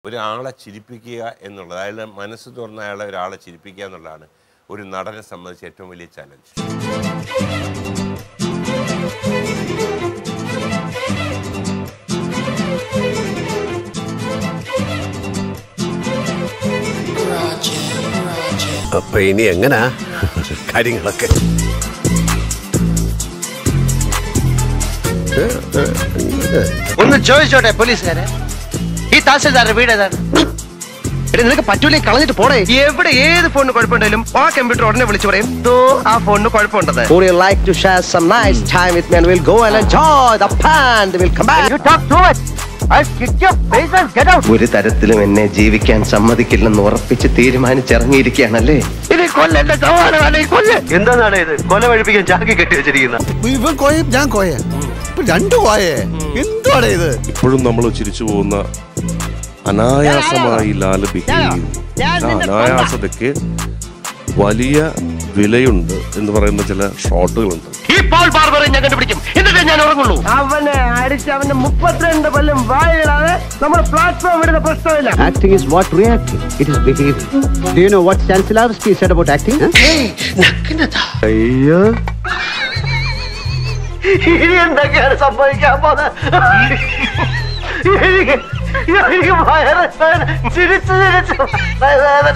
ഒരാളെ ചിരിപ്പിക്കുക എന്നുള്ളത് അയാളുടെ മനസ്സ് തുറന്ന അയാളെ ഒരാളെ ചിരിപ്പിക്കുക എന്നുള്ളതാണ് ഒരു നടനെ സംബന്ധിച്ച് ഏറ്റവും വലിയ ചലഞ്ച് അപ്പൊ ഇനി എങ്ങനാ കാര്യങ്ങളൊക്കെ ഒന്ന് ചോദിച്ചോട്ടെ പോലീസുകാരെ ഈ തഹസിൽദാരുടെ വീട് ഏതാണ് എടി നിനക്ക് പറ്റൂലേ കളഞ്ഞിട്ട് പോടേ എവിടെ ഏത് ഫോണിന് കുഴപ്പമുണ്ടെങ്കിലും ആ കമ്പ്യൂട്ടർ ഉടനെ വിളിച്ചു പറയും ദോ ആ ഫോണിന് കുഴപ്പമുണ്ടെന്ന് Would you like to share some nice time with me and we'll go and enjoy the band. We'll come back. You talk too much. I'll kick your face and get out. ഒരു തരത്തിലും എന്നെ ജീവിക്കാൻ സമ്മതിക്കില്ലെന്ന് ഉറപ്പിച്ച് തീരുമാനിച്ചിറങ്ങിയിരിക്കുകയാണല്ലേ ഇത് കൊല്ലെന്റെ സമാനമാണ് ഈ കൊല്ല് എന്താണ് ഇത് കൊല വഴിപ്പിക്കാൻ ചാക്കി കെട്ടി വെച്ചിരിക്കുന്ന ഇവൻ കോയ ഞാൻ കോയ ഇപ്പൊ രണ്ടു കോയേ എന്തുവാണ് ഇത് ഇപ്പോഴും നമ്മൾ ചിരിച്ചു പോകുന്ന അനായാസമായി ലാല് ബിഹേവ് അനായാസതയ്ക്ക് വലിയ വിലയുണ്ട് എന്ന് പറയുന്ന ചില ഷോട്ടുകളുണ്ട് ഈ പോൾ ബാർബറെ ഞാൻ കണ്ടുപിടിക്കും എന്നിട്ട് ഞാൻ ഉറങ്ങുള്ളൂ അവനെ അടിച്ച് അവന്റെ മുപ്പത്തിരണ്ട് കൊല്ലം വായിടാതെ നമ്മൾ പ്ലാറ്റ്ഫോം വിടുന്ന പ്രശ്നമില്ല Acting is what reacting. It is behavior. Do you know what Stanislavski said about acting? huh? അയ്യോ ഇനി എന്തൊക്കെയാണ് സംഭവിക്കാൻ പോകുന്നത് എനിക്ക് എനിക്ക് വയറ് വേദന. ചിരിച്ച് ചിരിച്ച് വേദന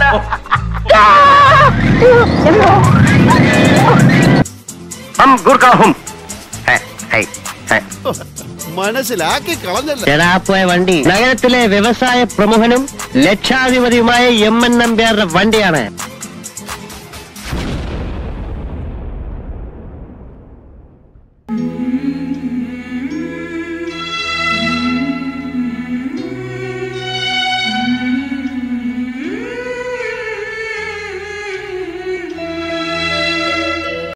हम गुरका हम है है है മനസ്സിലാക്കി കളഞ്ഞല്ല ചെടാപ്പോയ വണ്ടി നഗരത്തിലെ വ്യവസായ പ്രമുഖനും ലക്ഷാധിപതിയുമായ എം എൻ നമ്പ്യാരുടെ വണ്ടിയാണ്